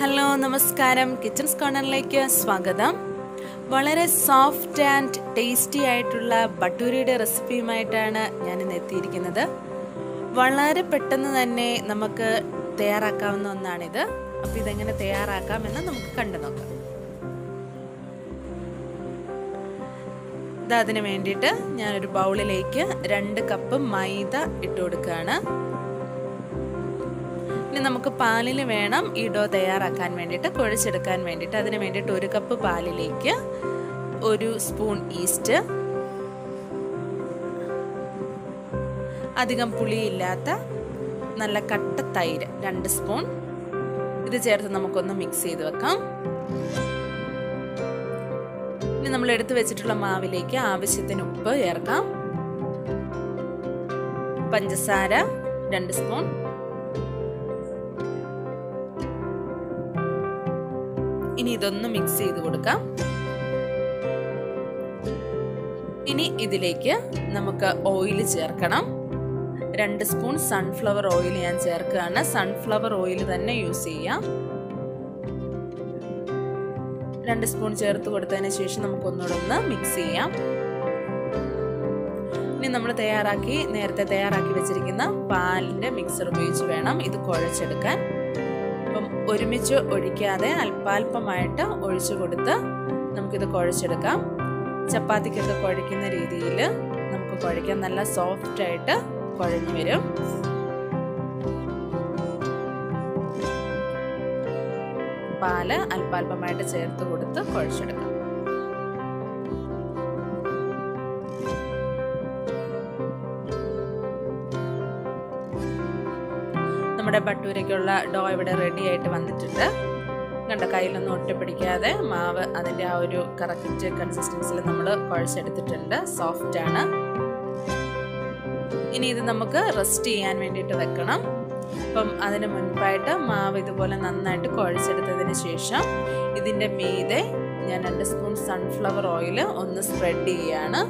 hello നമസ്കാരം kitchens കോർണറിലേക്ക് സ്വാഗതം വളരെ സോഫ്റ്റ് ആൻഡ് ടേസ്റ്റി ആയിട്ടുള്ള ബട്ടൂരിയുടെ റെസിപ്പിയുമായിട്ടാണ് ഞാൻ ഇന്ന് എത്തിയിരിക്കുന്നത് വളരെ പെട്ടെന്ന് തന്നെ നമുക്ക് തയ്യാറാക്കാവുന്ന ഒന്നാണിത് അപ്പോൾ ഇതെങ്ങനെ തയ്യാറാക്കാമെന്ന് നമുക്ക് കണ്ടു നോക്കാം ഇത് അതിന് വേണ്ടിയിട്ട് ഞാനൊരു ബൗളിലേക്ക് രണ്ട് കപ്പ് മൈദ ഇട്ട് കൊടുക്കുകയാണ് ഇനി നമുക്ക് പാലിൽ വേണം ഈ ഡോ തയ്യാറാക്കാൻ വേണ്ടിയിട്ട് കുഴച്ചെടുക്കാൻ വേണ്ടിയിട്ട് അതിന് വേണ്ടിയിട്ട് ഒരു കപ്പ് പാലിലേക്ക് ഒരു സ്പൂൺ ഈസ്റ്റ് അധികം പുളിയില്ലാത്ത നല്ല കട്ട തൈര് രണ്ട് സ്പൂൺ ഇത് ചേർത്ത് നമുക്കൊന്ന് മിക്സ് ചെയ്ത് വെക്കാം ഇനി നമ്മൾ എടുത്തു വെച്ചിട്ടുള്ള മാവിലേക്ക് ആവശ്യത്തിന് ഉപ്പ് ചേർക്കാം പഞ്ചസാര രണ്ട് സ്പൂൺ ഇനി ഇതൊന്ന് മിക്സ് ചെയ്ത് കൊടുക്കാം ഇനി ഇതിലേക്ക് നമുക്ക് ഓയിൽ ചേർക്കണം രണ്ട് സ്പൂൺ സൺഫ്ലവർ ഓയിൽ ഞാൻ ചേർക്കുകയാണ് സൺഫ്ലവർ ഓയിൽ തന്നെ യൂസ് ചെയ്യാം രണ്ട് സ്പൂൺ ചേർത്ത് കൊടുത്തതിന് ശേഷം നമുക്ക് ഒന്നുകൂടെ ഒന്ന് മിക്സ് ചെയ്യാം ഇനി നമ്മൾ തയ്യാറാക്കി നേരത്തെ തയ്യാറാക്കി വെച്ചിരിക്കുന്ന പാലിൻ്റെ മിക്സർ ഉപയോഗിച്ച് വേണം ഇത് കുഴച്ചെടുക്കാൻ അപ്പം ഒരുമിച്ച് ഒഴിക്കാതെ അല്പാൽപമായിട്ട് ഒഴിച്ചു കൊടുത്ത് നമുക്കിത് കുഴച്ചെടുക്കാം ചപ്പാത്തിക്കൊക്കെ കുഴയ്ക്കുന്ന രീതിയിൽ നമുക്ക് കുഴയ്ക്കാൻ നല്ല സോഫ്റ്റ് ആയിട്ട് കുഴഞ്ഞു വരും പാല് അല്പാൽപമായിട്ട് ചേർത്ത് കൊടുത്ത് കുഴച്ചെടുക്കാം നമ്മുടെ ബട്ടൂരയ്ക്കുള്ള ഡോ ഇവിടെ റെഡി ആയിട്ട് വന്നിട്ടുണ്ട് കണ്ട കയ്യിലൊന്നും ഒട്ടിപ്പിടിക്കാതെ മാവ് അതിൻ്റെ ആ ഒരു കറക്റ്റ് കൺസിസ്റ്റൻസിൽ നമ്മൾ കുഴച്ചെടുത്തിട്ടുണ്ട് സോഫ്റ്റ് ആണ് ഇനി ഇത് നമുക്ക് റെസ്റ്റ് ചെയ്യാൻ വേണ്ടിയിട്ട് വെക്കണം അപ്പം അതിന് മുൻപായിട്ട് മാവ് ഇതുപോലെ നന്നായിട്ട് കുഴച്ചെടുത്തതിന് ശേഷം ഇതിൻ്റെ മീതെ ഞാൻ രണ്ട് സ്പൂൺ സൺഫ്ലവർ ഓയിൽ ഒന്ന് സ്പ്രെഡ് ചെയ്യാണ്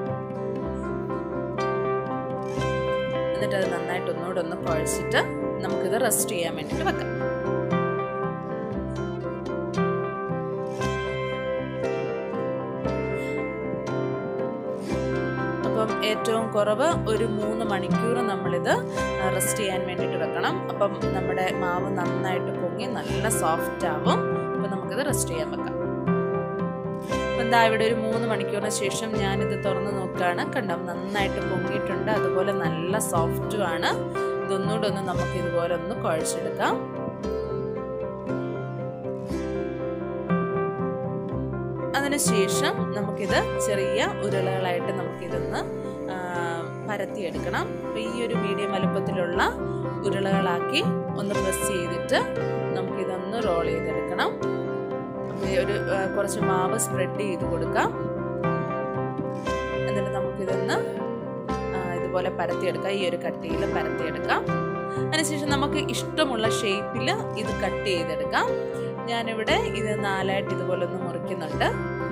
എന്നിട്ട് അത് നന്നായിട്ട് ഒന്നുകൂടെ ഒന്ന് കുഴച്ചിട്ട് നമുക്കിത് റെസ്റ്റ് ചെയ്യാൻ വേണ്ടിയിട്ട് വെക്കാം അപ്പം ഏറ്റവും കുറവ് ഒരു മൂന്ന് മണിക്കൂർ നമ്മളിത് റെസ്റ്റ് ചെയ്യാൻ വേണ്ടിയിട്ട് വെക്കണം അപ്പം നമ്മുടെ മാവ് നന്നായിട്ട് പൊങ്ങി നല്ല സോഫ്റ്റ് ആവും അപ്പം നമുക്കിത് റെസ്റ്റ് ചെയ്യാൻ വെക്കാം അപ്പം എന്താ ഇവിടെ ഒരു മൂന്ന് മണിക്കൂറിന് ശേഷം ഞാനിത് തുറന്ന് നോക്കുകയാണ് കണ്ടോ നന്നായിട്ട് പൊങ്ങിയിട്ടുണ്ട് അതുപോലെ നല്ല സോഫ്റ്റും ആണ് ഇതൊന്നുകൂടെ ഒന്ന് നമുക്ക് ഇതുപോലെ ഒന്ന് കുഴച്ചെടുക്കാം അതിനുശേഷം നമുക്കിത് ചെറിയ ഉരുളകളായിട്ട് നമുക്കിതൊന്ന് പരത്തിയെടുക്കണം അപ്പോൾ ഈ ഒരു മീഡിയം വലുപ്പത്തിലുള്ള ഉരുളകളാക്കി ഒന്ന് പ്രസ് ചെയ്തിട്ട് നമുക്കിതൊന്ന് റോൾ ചെയ്തെടുക്കണം ഒരു കുറച്ച് മാവ് സ്പ്രെഡ് ചെയ്ത് കൊടുക്കാം എന്നിട്ട് നമുക്കിതൊന്ന് ഇതുപോലെ പരത്തിയെടുക്കാം ഈ ഒരു കട്ടിയിൽ പരത്തിയെടുക്കാം അതിനുശേഷം നമുക്ക് ഇഷ്ടമുള്ള ഷേപ്പിൽ ഇത് കട്ട് ചെയ്തെടുക്കാം ഞാനിവിടെ ഇത് നാലായിട്ട് ഇതുപോലെ ഒന്ന് മുറിക്കുന്നുണ്ട്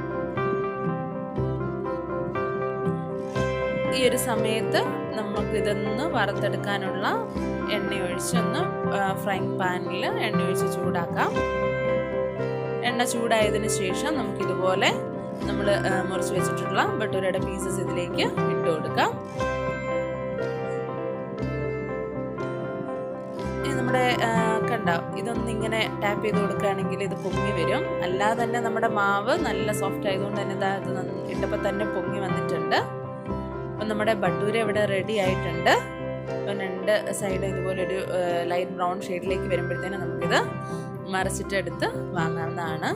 ഈ ഒരു സമയത്ത് നമുക്ക് ഇതൊന്ന് വറുത്തെടുക്കാനുള്ള എണ്ണ ഒഴിച്ചൊന്ന് ഫ്രൈങ് പാനിൽ എണ്ണ ഒഴിച്ച് ചൂടാക്കാം എണ്ണ ചൂടായതിന് ശേഷം നമുക്കിതുപോലെ നമ്മൾ മുറിച്ച് വെച്ചിട്ടുള്ള ബട്ടൂരയുടെ പീസസ് ഇതിലേക്ക് ഇട്ട് കൊടുക്കാം നമ്മുടെ കണ്ട ഇതൊന്ന് ഇങ്ങനെ ടാപ്പ് ചെയ്ത് കൊടുക്കുകയാണെങ്കിൽ ഇത് പൊങ്ങി വരും അല്ലാതെ തന്നെ നമ്മുടെ മാവ് നല്ല സോഫ്റ്റ് ആയതുകൊണ്ട് തന്നെ ഇതാ ഇത് ഇട്ടപ്പോൾ തന്നെ പൊങ്ങി വന്നിട്ടുണ്ട് അപ്പം നമ്മുടെ ബട്ടൂര ഇവിടെ റെഡി ആയിട്ടുണ്ട് അപ്പം രണ്ട് സൈഡ് ഇതുപോലെ ഒരു ലൈറ്റ് ബ്രൗൺ ഷെയ്ഡിലേക്ക് വരുമ്പോഴത്തേനും നമുക്കിത് മറിച്ചിട്ട് എടുത്ത് വാങ്ങാവുന്നതാണ്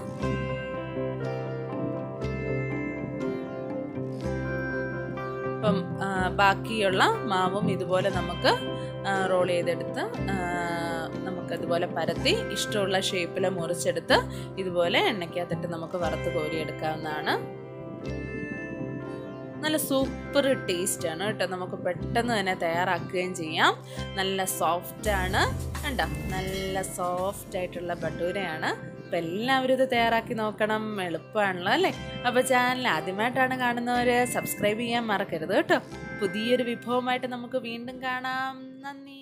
അപ്പം ബാക്കിയുള്ള മാവും ഇതുപോലെ നമുക്ക് റോൾ ചെയ്തെടുത്ത് നമുക്കതുപോലെ പരത്തി ഇഷ്ടമുള്ള ഷേപ്പിൽ മുറിച്ചെടുത്ത് ഇതുപോലെ എണ്ണയ്ക്കകത്തിട്ട് നമുക്ക് വറുത്ത് കോരിയെടുക്കാവുന്നതാണ് നല്ല സൂപ്പർ ടേസ്റ്റ് ആണ് കേട്ടോ നമുക്ക് പെട്ടെന്ന് തന്നെ തയ്യാറാക്കുകയും ചെയ്യാം നല്ല സോഫ്റ്റ് ആണ് കണ്ടോ നല്ല സോഫ്റ്റ് ആയിട്ടുള്ള ബട്ടൂരയാണ് അപ്പം എല്ലാവരും ഇത് തയ്യാറാക്കി നോക്കണം എളുപ്പമാണല്ലോ അല്ലേ അപ്പോൾ ചാനൽ ആദ്യമായിട്ടാണ് കാണുന്നവർ സബ്സ്ക്രൈബ് ചെയ്യാൻ മറക്കരുത് കേട്ടോ പുതിയൊരു വിഭവമായിട്ട് നമുക്ക് വീണ്ടും കാണാം നന്ദി